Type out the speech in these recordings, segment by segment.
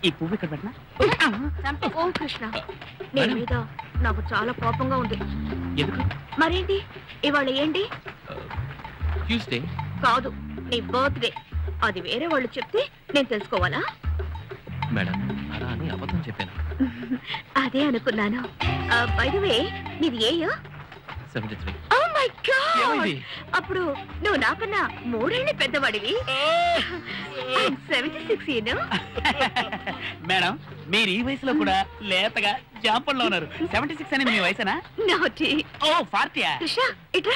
ఈ పువ్వు ఇక్కడ పెట్టినా ఓ కృష్ణ నీ మీద నాకు చాలా కోపంగా ఉంది ఎందుకు మరేంటి ఇవాళ ఏంటి ట్యూస్డే కాదు నీ బర్త్డే అది వేరే వాళ్ళు చెప్తే నేను తెలుసుకోవాలా మేడం అలా అని అబద్ధం చెప్పాను అదే అనుకున్నాను వే నీది ఏ seventy three oh my god ఏమైంది? అప్పుడు నువ్వు నాకన్నా మూడేళ్ళు పెద్దవాడివి సెవెంటీ సిక్స్ మేడం మీరు ఈ వయసులో కూడా లేతగా జాంపల్లో ఉన్నారు సెవెంటీ సిక్స్ అనేది మీ వయసేనా నాటి ఓ ఫార్టీయా కృష్ణ ఇట్రా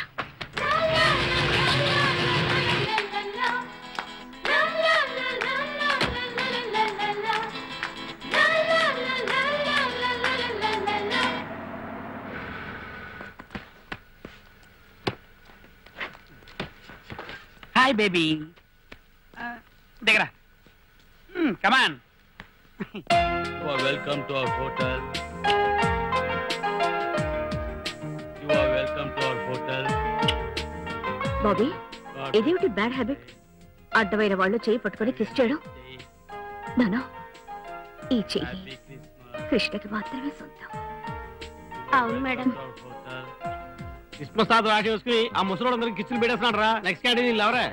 హాయ్ బేబీ దగ్గర come on You are welcome to our hotel. You are welcome to our hotel. Bobby God ఇదేమిటి బ్యాడ్ హ్యాబిట్ అడ్డమైన వాళ్ళు చేయి పట్టుకొని కిస్ చేయడం day. నానా ఈ చెయ్యి Happy Christmas. కృష్ణకి మాత్రమే సొంతం అవును madam To our hotel. Christmas తాత రాసి వేసుకుని ఆ ముసలోడు కిచెన్ పెట్టేస్తున్నాడు రా నెక్స్ట్ క్యాంటీన్ ఎవరే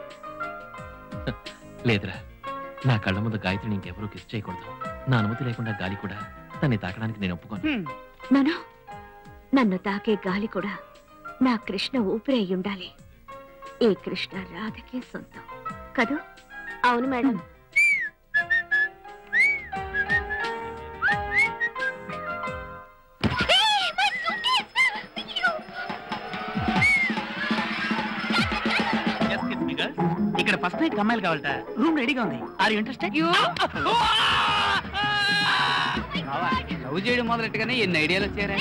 లేదురా నా కళ్ళ ముందు గాయత్రిని ఇంకెవరూ కిస్ చేయకూడదు నా అనుమతి లేకుండా గాలి కూడా తన్ని తాకడానికి నేను ఒప్పుకోను నానా నన్ను తాకే గాలి కూడా నా కృష్ణ ఊపిరి అయి ఉండాలి ఈ కృష్ణ రాధకే సొంతం కదూ అవును మేడం Excuse me, girls. ఇక్కడ ఫస్ట్ నైట్ అమ్మాయిలు కావాలట రూమ్ రెడీగా ఉంది ఆర్ ఇంట్రెస్టెడ్ లవ్ చేయడం మొదలెట్టుగానే ఎన్ని ఐడియాలు వచ్చారా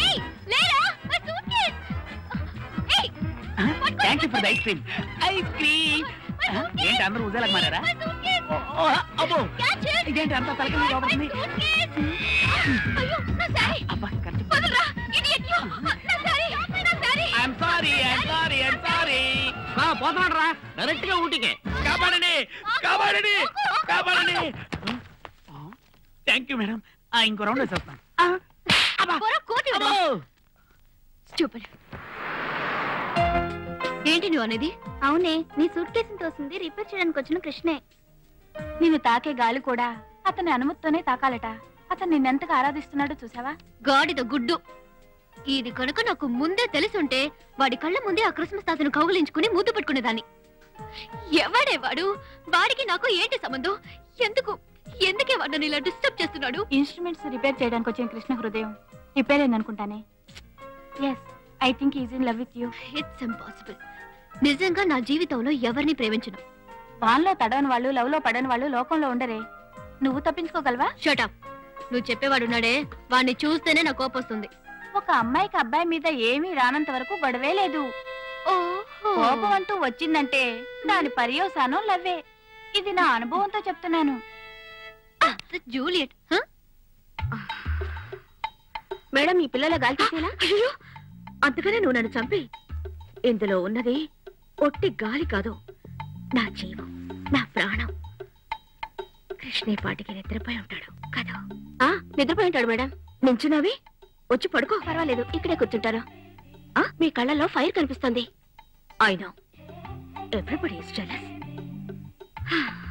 thank you for the ice cream ice cream ఏంటి అందరూ ఉదయాలకు మారారా ఓ, అబ్బో ఇదేంటి అంత తలకి మీద లోపడుతుంది అబ్బా I'm sorry I'm sorry I'm sorry పోతున్నాడు రా డైరెక్ట్ గా ఊటికే కాపాడండి కాపాడండి కాపాడండి థ్యాంక్ యూ మేడం ఇంకో రౌండ్ వేసేస్తాను అబ్బో. చూపడు ఏంటి నువ్వు అనేది అవునే నీ సూట్ కేసుని తోసింది రిపేర్ చేయడానికి వచ్చిన కృష్ణే నిన్ను తాకే గాలి కూడా అతని అనుమతితోనే తాకాలట అతను నిన్నెంతగా ఆరాధిస్తున్నాడో చూసావా గాడిద గుడ్డు ఇది కనుక నాకు ముందే తెలిసుంటే వాడి కళ్ళ ముందే ఆ క్రిస్మస్ తాతను కౌగిలించుకుని ముద్దు పెట్టుకునేదాన్ని ఎవడే వాడు వాడికి నాకు ఏంటి సంబంధం ఎందుకు ఎందుకే వాడు నన్ను ఇలా డిస్టర్బ్ చేస్తున్నాడు ఇన్స్ట్రుమెంట్స్ రిపేర్ చేయడానికి వచ్చిన కృష్ణ హృదయం రిపేర్ అయిందనుకుంటానే yes I think is in love with you it's impossible నిజంగా నా జీవితంలో ఎవరిని ప్రేమించను వాన్లో తడవని వాళ్ళు లవ్ లో పడని వాళ్ళు లోకంలో ఉండరే నువ్వు తప్పించుకోగలవా షటప్ నువ్వు చెప్పేవాడున్నాడే వాడిని చూస్తేనే నాకు కోపం వస్తుంది ఒక అమ్మాయికి అబ్బాయి మీద ఏమీ రానంత వరకు గొడవే లేదు కోపం అంటూ వచ్చిందంటే దాని పర్యవసానం లవ్వే ఇది నా అనుభవంతో చెప్తున్నాను జూలియట్ మేడం ఈ పిల్లల గాలి తీసేలా అయ్యో అంతగానే నువ్వు నన్ను చంపి ఇందులో ఉన్నది ఒట్టి గాలి కాదు నా జీవం నా ప్రాణం కృష్ణే పాటికి నిద్రపోయి ఉంటాడు కదా ఆ నిద్రపోయి ఉంటాడు మేడం నించున్నావి వచ్చి పడుకో పర్వాలేదు ఇక్కడే కూర్చుంటారు ఆ మీ కళ్ళల్లో ఫైర్ కనిపిస్తుంది I know everybody is jealous